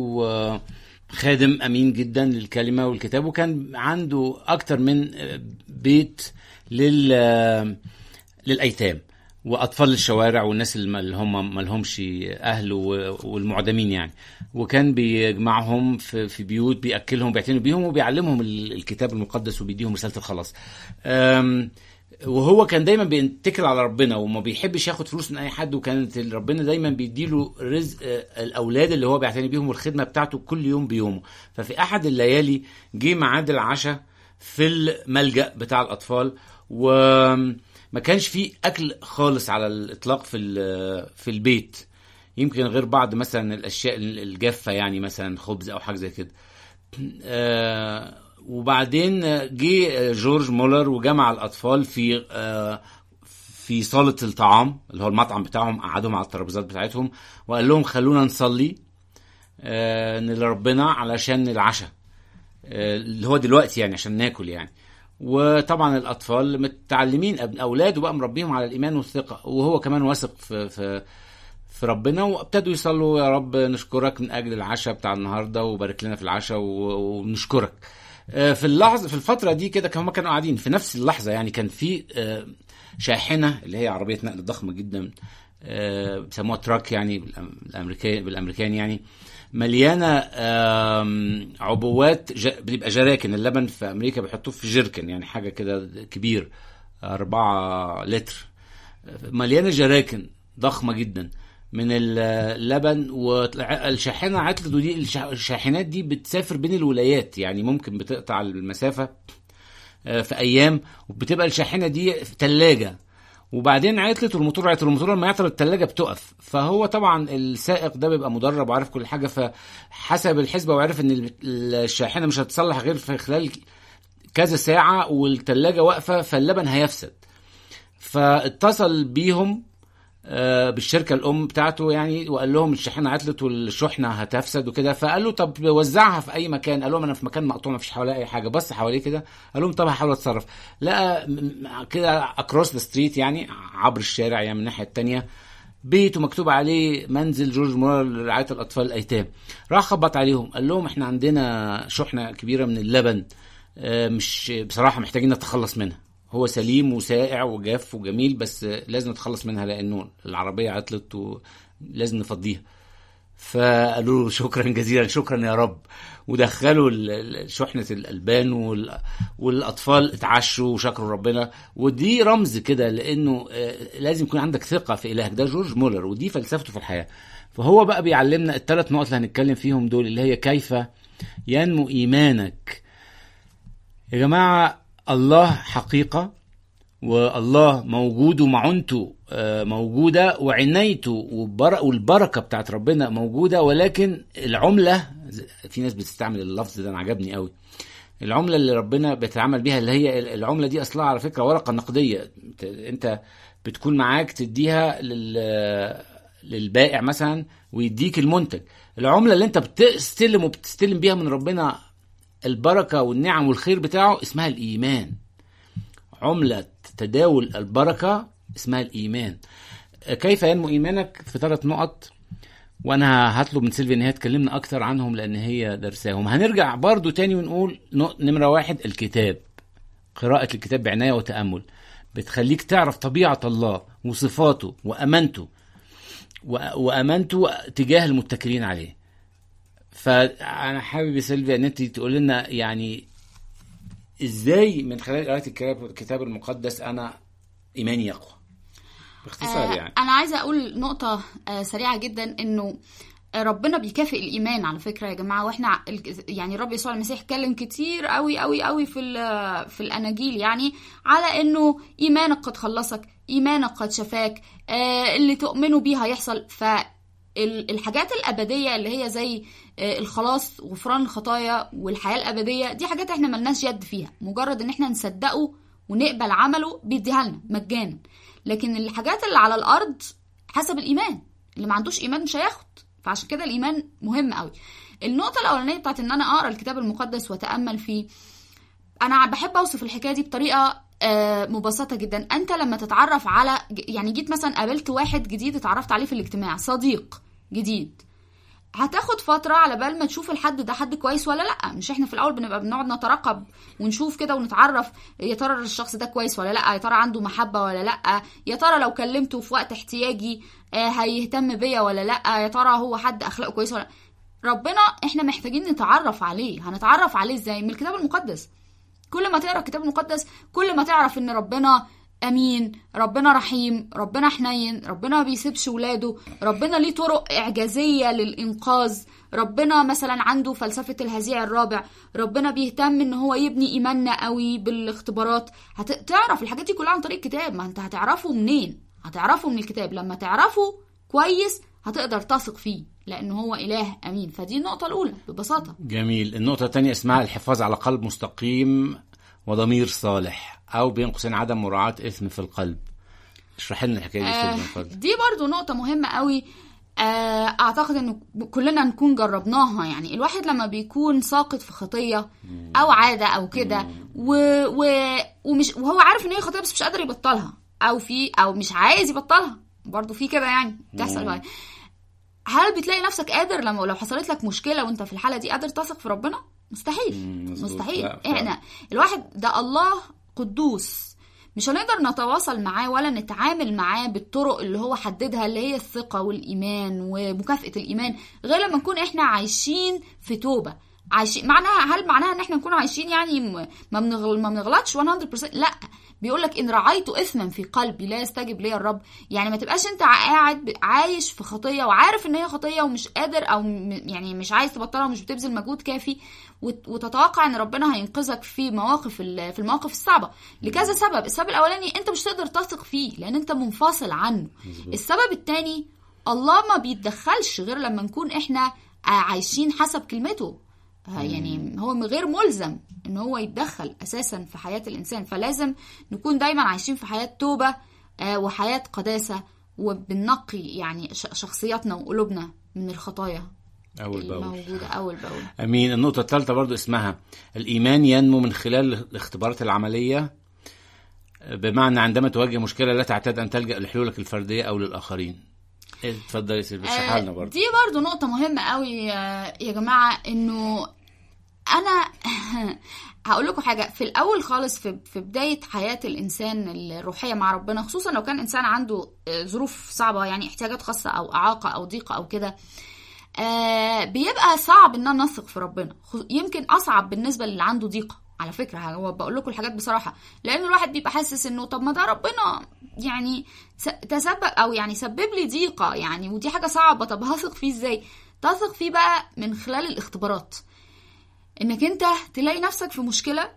وخادم امين جدا للكلمه والكتاب وكان عنده اكتر من آه، بيت لل آه، للايتام واطفال الشوارع والناس اللي ما- اللي هم ما لهمش اهل و- والمعدمين يعني وكان بيجمعهم في في بيوت بياكلهم بيعتنوا بيهم وبيعلمهم ال- الكتاب المقدس وبيديهم رساله الخلاص أم، وهو كان دايما بيتكل على ربنا وما بيحبش ياخد فلوس من اي حد وكانت ربنا دايما بيديله رزق آه، الاولاد اللي هو بيعتني بيهم والخدمه بتاعته كل يوم بيومه ففي احد الليالي جه ميعاد العشاء في الملجأ بتاع الأطفال وما كانش فيه أكل خالص على الإطلاق في ال- في البيت يمكن غير بعض مثلا الأشياء الجافة يعني مثلا خبز أو حاجة زي كده آه، وبعدين جه جورج مولر وجمع الاطفال في آه، في صاله الطعام اللي هو المطعم بتاعهم قعدهم على الترابيزات بتاعتهم وقال لهم خلونا نصلي آه، لربنا علشان العشاء آه، اللي هو دلوقتي يعني عشان ناكل يعني وطبعا الاطفال متعلمين أب- اولاده بقى مربيهم على الايمان والثقه وهو كمان واثق في في في ربنا وابتدوا يصلوا يا رب نشكرك من اجل العشاء بتاع النهارده وبارك لنا في العشاء و- ونشكرك آه، في اللحظه في الفتره دي كده هم كانوا قاعدين في نفس اللحظه يعني كان في آه، شاحنه اللي هي عربيه نقل ضخمه جدا آه، بيسموها تراك يعني بالأم- بالامريكان بالامريكان يعني مليانه آم، عبوات ج- بيبقى جراكن اللبن في امريكا بيحطوه في جيركن يعني حاجه كده كبير أربعة لتر مليانه جراكن ضخمه جدا من اللبن والشاحنه عطلت ودي الش- الشاحنات دي بتسافر بين الولايات يعني ممكن بتقطع المسافه آه، في ايام وبتبقى الشاحنه دي في ثلاجه وبعدين عطلت والموتور عطل والموتور لما يعطل الثلاجه بتقف فهو طبعا السائق ده بيبقى مدرب وعارف كل حاجه فحسب الحسبه وعرف ان ال- الشاحنه مش هتصلح غير في خلال كذا ساعه والثلاجه واقفه فاللبن هيفسد فاتصل بيهم آه، بالشركه الام بتاعته يعني وقال لهم الشاحنه عطلت والشحنه هتفسد وكده فقال له طب وزعها في اي مكان قال لهم انا في مكان مقطوع ما فيش حواليا اي حاجه بص حواليه كده قال لهم طب هحاول اتصرف لقى م- م- كده اكروس ذا ستريت يعني عبر الشارع يعني من الناحيه الثانيه بيت ومكتوب عليه منزل جورج مولر لرعايه الاطفال الايتام راح خبط عليهم قال لهم احنا عندنا شحنه كبيره من اللبن آه، مش بصراحه محتاجين نتخلص منها هو سليم وسائع وجاف وجميل بس لازم نتخلص منها لانه العربيه عطلت ولازم نفضيها فقالوا له شكرا جزيلا شكرا يا رب ودخلوا ال- ال- شحنه الالبان وال- والاطفال اتعشوا وشكروا ربنا ودي رمز كده لانه آه، لازم يكون عندك ثقه في الهك ده جورج مولر ودي فلسفته في الحياه فهو بقى بيعلمنا الثلاث نقط اللي هنتكلم فيهم دول اللي هي كيف ينمو ايمانك يا جماعه الله حقيقه والله موجود ومعونته آه، موجودة وعنايته وبر- والبركة بتاعت ربنا موجودة ولكن العملة في ناس بتستعمل اللفظ ده أنا عجبني قوي العملة اللي ربنا بيتعامل بيها اللي هي العملة دي أصلها على فكرة ورقة نقدية أنت- أنت بتكون معاك تديها لل للبائع مثلا ويديك المنتج العملة اللي أنت بتستلم وبتستلم بيها من ربنا البركة والنعم والخير بتاعه اسمها الإيمان عملة تداول البركة اسمها الإيمان كيف ينمو إيمانك في ثلاث نقط وأنا هطلب من سيلفيا إن هي تكلمنا أكتر عنهم لأن هي درساهم هنرجع برضو تاني ونقول نق- نمرة واحد الكتاب قراءة الكتاب بعناية وتأمل بتخليك تعرف طبيعة الله وصفاته وأمانته و- وأمانته تجاه المتكلين عليه فأنا حابب يا سيلفيا إن أنت تقول لنا يعني ازاي من خلال قراءة الكتاب الكتاب المقدس انا ايماني يقوى باختصار آه، يعني انا عايزه اقول نقطه آه، سريعه جدا انه ربنا بيكافئ الايمان على فكره يا جماعه واحنا ع- ال- يعني الرب يسوع المسيح اتكلم كتير قوي قوي قوي في ال- في الاناجيل يعني على انه ايمانك قد خلصك ايمانك قد شفاك آه، اللي تؤمنوا بيه هيحصل ف ال- الحاجات الأبدية اللي هي زي آه، الخلاص غفران الخطايا والحياة الأبدية دي حاجات احنا ملناش يد فيها مجرد ان احنا نصدقه ونقبل عمله بيديها لنا مجانا لكن الحاجات اللي على الأرض حسب الإيمان اللي ما عندوش إيمان مش هياخد فعشان كده الإيمان مهم قوي النقطة الأولانية بتاعت إن أنا أقرأ الكتاب المقدس وأتأمل فيه انا بحب اوصف الحكايه دي بطريقه آه، مبسطه جدا انت لما تتعرف على يعني جيت مثلا قابلت واحد جديد اتعرفت عليه في الاجتماع صديق جديد هتاخد فترة على بال ما تشوف الحد ده حد كويس ولا لأ مش احنا في الأول بنبقى بنقعد نترقب ونشوف كده ونتعرف يا ترى الشخص ده كويس ولا لأ يا ترى عنده محبة ولا لأ يا ترى لو كلمته في وقت احتياجي آه، هيهتم بيا ولا لأ يا ترى هو حد أخلاقه كويس ولا لأ ربنا احنا محتاجين نتعرف عليه هنتعرف عليه ازاي من الكتاب المقدس كل ما تقرا الكتاب المقدس كل ما تعرف ان ربنا امين ربنا رحيم ربنا حنين ربنا ما بيسيبش ولاده ربنا ليه طرق اعجازيه للانقاذ ربنا مثلا عنده فلسفه الهزيع الرابع ربنا بيهتم ان هو يبني ايماننا قوي بالاختبارات هتعرف الحاجات دي كلها عن طريق الكتاب ما انت هتعرفه منين هتعرفه من الكتاب لما تعرفه كويس هتقدر تثق فيه لأنه هو إله أمين فدي النقطة الأولى ببساطة جميل النقطة الثانية اسمها الحفاظ على قلب مستقيم وضمير صالح أو بين قوسين عدم مراعاة إثم في القلب اشرح لنا الحكاية دي آه، سيدنا الفضل دي برضو نقطة مهمة قوي آه، اعتقد انه كلنا نكون جربناها يعني الواحد لما بيكون ساقط في خطية او عادة او كده و... و... ومش وهو عارف ان هي خطية بس مش قادر يبطلها او في او مش عايز يبطلها برضو في كده يعني بتحصل مم. هل بتلاقي نفسك قادر لما لو حصلت لك مشكلة وانت في الحالة دي قادر تثق في ربنا مستحيل مم، مظبوط. مستحيل لا، فعلا. احنا الواحد ده الله قدوس مش هنقدر نتواصل معاه ولا نتعامل معاه بالطرق اللي هو حددها اللي هي الثقة والإيمان ومكافأة الإيمان غير لما نكون احنا عايشين في توبة عايشين معناها هل معناها ان احنا نكون عايشين يعني م- ما بنغل ما بنغلطش 100% لا بيقول لك ان رعيت اثما في قلبي لا يستجب لي الرب يعني ما تبقاش انت قاعد ب- عايش في خطيه وعارف ان هي خطيه ومش قادر او م- يعني مش عايز تبطلها ومش بتبذل مجهود كافي وت- وتتوقع ان ربنا هينقذك في مواقف ال- في المواقف الصعبه لكذا سبب السبب الاولاني انت مش تقدر تثق فيه لان انت منفصل عنه مظبوط. السبب الثاني الله ما بيتدخلش غير لما نكون احنا عايشين حسب كلمته آه، يعني هو غير ملزم ان هو يتدخل اساسا في حياه الانسان فلازم نكون دايما عايشين في حياه توبه آه، وحياه قداسه وبنقي يعني ش- شخصياتنا وقلوبنا من الخطايا أول بأول الموجوده اول باول أمين النقطة الثالثة برضو اسمها الإيمان ينمو من خلال الاختبارات العملية بمعنى عندما تواجه مشكلة لا تعتاد أن تلجأ لحلولك الفردية أو للآخرين إيه، اتفضل يا سيدي اشرحها لنا آه، برضو دي برضو نقطة مهمة قوي آه، يا جماعة انه انا هقول لكم حاجة في الاول خالص في في بداية حياة الانسان الروحية مع ربنا خصوصا لو كان انسان عنده آه، ظروف صعبة يعني احتياجات خاصة او اعاقة او ضيقة او كده آه، بيبقى صعب ان انا نثق في ربنا خص- يمكن اصعب بالنسبة للي عنده ضيقة على فكرة هو بقول لكم الحاجات بصراحة لان الواحد بيبقى حاسس انه طب ما ده ربنا يعني س- تسبب او يعني سبب لي ضيقة يعني ودي حاجة صعبة طب هثق فيه ازاي تثق فيه بقى من خلال الاختبارات انك انت تلاقي نفسك في مشكلة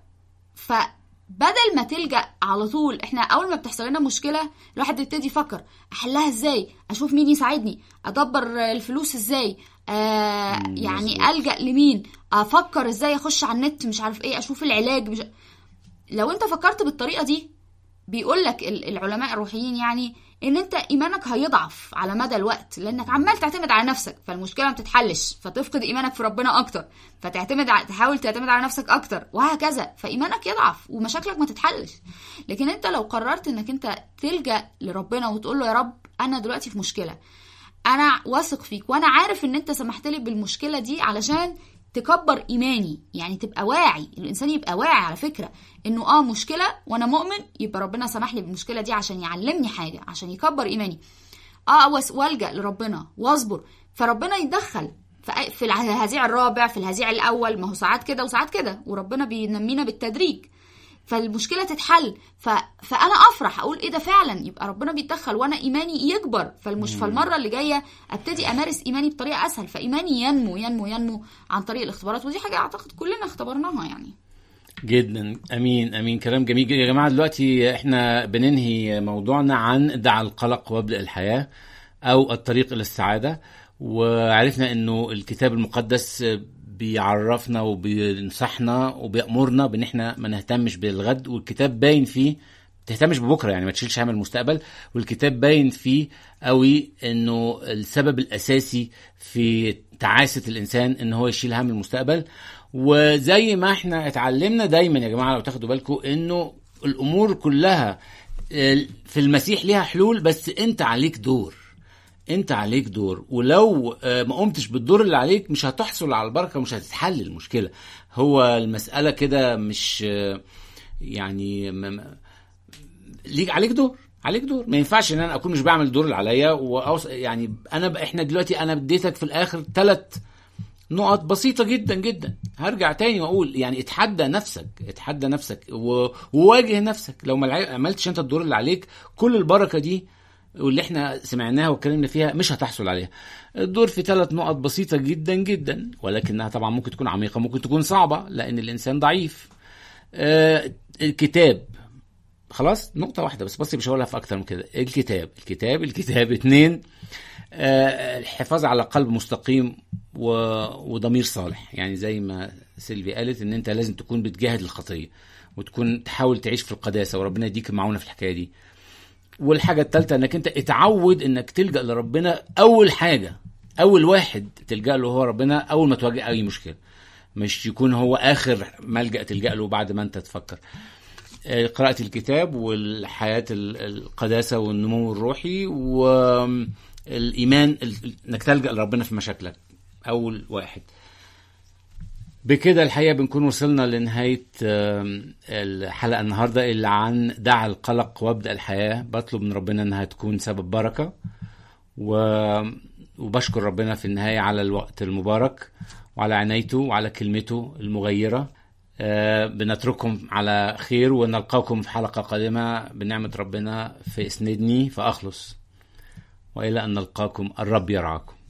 فبدل ما تلجأ على طول احنا اول ما بتحصل لنا مشكلة الواحد يبتدي يفكر احلها ازاي اشوف مين يساعدني ادبر الفلوس ازاي آه مم، يعني مظبوط. الجأ لمين افكر ازاي اخش على النت مش عارف ايه اشوف العلاج مش... لو انت فكرت بالطريقة دي بيقول لك العلماء الروحيين يعني ان انت ايمانك هيضعف على مدى الوقت لانك عمال تعتمد على نفسك فالمشكله ما بتتحلش فتفقد ايمانك في ربنا اكتر فتعتمد على تحاول تعتمد على نفسك اكتر وهكذا فايمانك يضعف ومشاكلك ما تتحلش لكن انت لو قررت انك انت تلجا لربنا وتقول له يا رب انا دلوقتي في مشكله انا واثق فيك وانا عارف ان انت سمحت لي بالمشكله دي علشان تكبر ايماني يعني تبقى واعي الانسان يبقى واعي على فكره انه اه مشكله وانا مؤمن يبقى ربنا سمح لي بالمشكله دي عشان يعلمني حاجه عشان يكبر ايماني اه وس- والجا لربنا واصبر فربنا يتدخل في في الهزيع الرابع في الهزيع الاول ما هو ساعات كده وساعات كده وربنا بينمينا بالتدريج فالمشكله تتحل ف... فانا افرح اقول ايه ده فعلا يبقى ربنا بيتدخل وانا ايماني يكبر فالمش فالمره اللي جايه ابتدي امارس ايماني بطريقه اسهل فايماني ينمو ينمو ينمو عن طريق الاختبارات ودي حاجه اعتقد كلنا اختبرناها يعني جدا امين امين كلام جميل جدا. يا جماعه دلوقتي احنا بننهي موضوعنا عن دع القلق وابدا الحياه او الطريق الى السعاده وعرفنا انه الكتاب المقدس بيعرفنا وبينصحنا وبيامرنا بان احنا ما نهتمش بالغد والكتاب باين فيه تهتمش ببكره يعني ما تشيلش هم المستقبل والكتاب باين فيه قوي انه السبب الاساسي في تعاسه الانسان ان هو يشيل هم المستقبل وزي ما احنا اتعلمنا دايما يا جماعه لو تاخدوا بالكم انه الامور كلها آه، في المسيح ليها حلول بس انت عليك دور انت عليك دور ولو آه، ما قمتش بالدور اللي عليك مش هتحصل على البركه ومش هتتحل المشكله هو المساله كده مش آه، يعني م- م- ليك عليك دور عليك دور ما ينفعش ان انا اكون مش بعمل الدور اللي عليا وأوص... يعني انا ب... احنا دلوقتي انا اديتك في الاخر ثلاث نقط بسيطة جدا جدا هرجع تاني واقول يعني اتحدى نفسك اتحدى نفسك و... وواجه نفسك لو ما الع- عملتش انت الدور اللي عليك كل البركة دي واللي احنا سمعناها واتكلمنا فيها مش هتحصل عليها الدور في ثلاث نقط بسيطة جدا جدا ولكنها طبعا ممكن تكون عميقة ممكن تكون صعبة لأن الإنسان ضعيف آه الكتاب خلاص نقطة واحدة بس بصي مش هقولها في أكتر من كده الكتاب الكتاب الكتاب اتنين آه، الحفاظ على قلب مستقيم و... وضمير صالح يعني زي ما سيلفي قالت ان انت لازم تكون بتجاهد الخطية وتكون تحاول تعيش في القداسة وربنا يديك معونة في الحكاية دي والحاجة الثالثة انك انت اتعود انك تلجأ لربنا اول حاجة اول واحد تلجأ له هو ربنا اول ما تواجه اي مشكلة مش يكون هو اخر ملجأ تلجأ له بعد ما انت تفكر آه، قراءة الكتاب والحياة ال- القداسة والنمو الروحي والإيمان ال- إنك تلجأ لربنا في مشاكلك أول واحد بكده الحقيقة بنكون وصلنا لنهاية آم، الحلقة النهاردة اللي عن دع القلق وابدأ الحياة بطلب من ربنا إنها تكون سبب بركة و... وبشكر ربنا في النهاية على الوقت المبارك وعلى عنايته وعلى كلمته المغيرة آه، بنترككم على خير ونلقاكم في حلقة قادمة بنعمة ربنا في اسندني فأخلص وإلى أن نلقاكم الرب يرعاكم